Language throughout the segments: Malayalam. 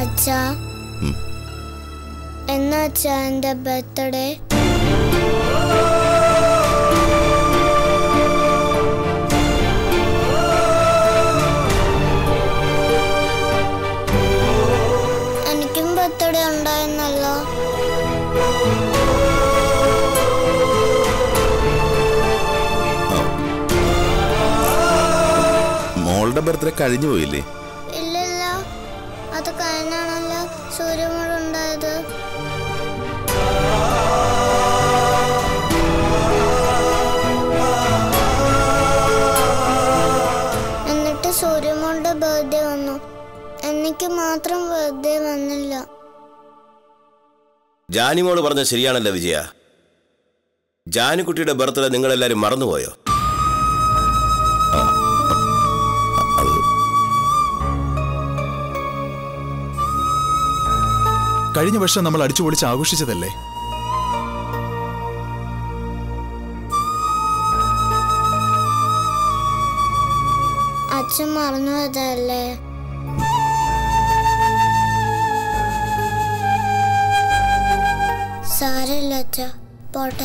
അച്ഛാ ഉം. എന്നാ അച്ഛാ എൻ്റെ ബർത്ത്ഡേ എനിക്കും ബർത്ത്ഡേ ഉണ്ടായിരുന്നല്ലോ മോളുടെ ബർത്ത്ഡേ കഴിഞ്ഞു പോയില്ലേ ഇല്ലല്ല അത് കഴിഞ്ഞാണല്ലോ സൂര്യമഴ ഉണ്ടായത് എന്നിട്ട് സൂര്യമോളുടെ ബർത്ത്ഡേ വന്നു എനിക്ക് മാത്രം ബർത്ത്ഡേ വന്നില്ല ജാനിമോള് പറഞ്ഞ ശരിയാണല്ലോ വിജയ ജാനിക്കുട്ടിയുടെ ബർത്ത്ഡേ നിങ്ങളെല്ലാരും മറന്നുപോയോ കഴിഞ്ഞ വർഷം നമ്മൾ അടിച്ചുപൊളിച്ച് ആഘോഷിച്ചതല്ലേ അച്ഛൻ മറന്നു പോയതല്ലേ സാരമില്ല അച്ഛ പോട്ടെ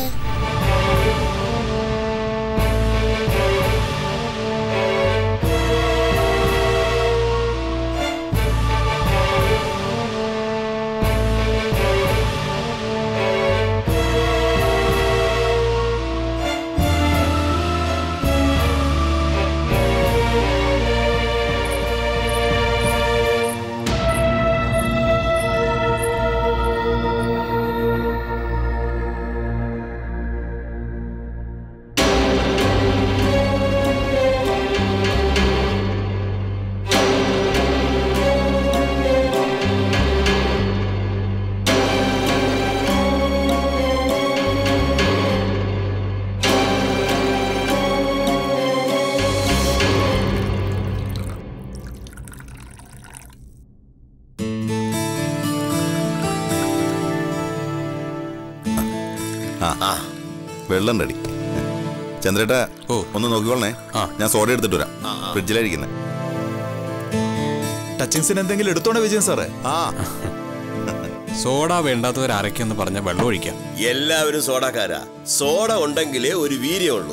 ആ വെള്ളം റെഡി ചന്ദ്രേട്ടാ ഓ. ഒന്ന് നോക്കിക്കോളണേ ആ. ഞാൻ സോഡ എടുത്തിട്ട് വരാം ഫ്രിഡ്ജിലായിരിക്കുന്നത് ടച്ചിങ്സിന് എന്തെങ്കിലും എടുത്തോണേ വിജയൻ സാറേ ആ സോഡ വേണ്ടാത്തവർ അരയ്ക്കെന്ന് പറഞ്ഞ വെള്ളം ഒഴിക്കാം എല്ലാവരും സോഡക്കാരാ സോഡ ഉണ്ടെങ്കിലേ ഒരു വീര്യമുള്ളൂ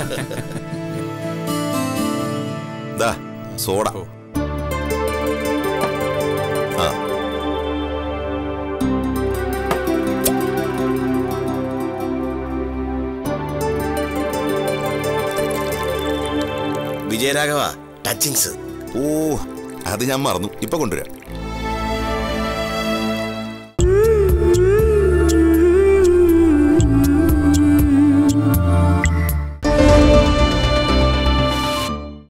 ദാ സോഡ ഓ. ആ വിജയരാഘവ ടച്ചിങ്സ് ഓ അത് ഞാൻ മറന്നു ഇപ്പൊ കൊണ്ടുവരാം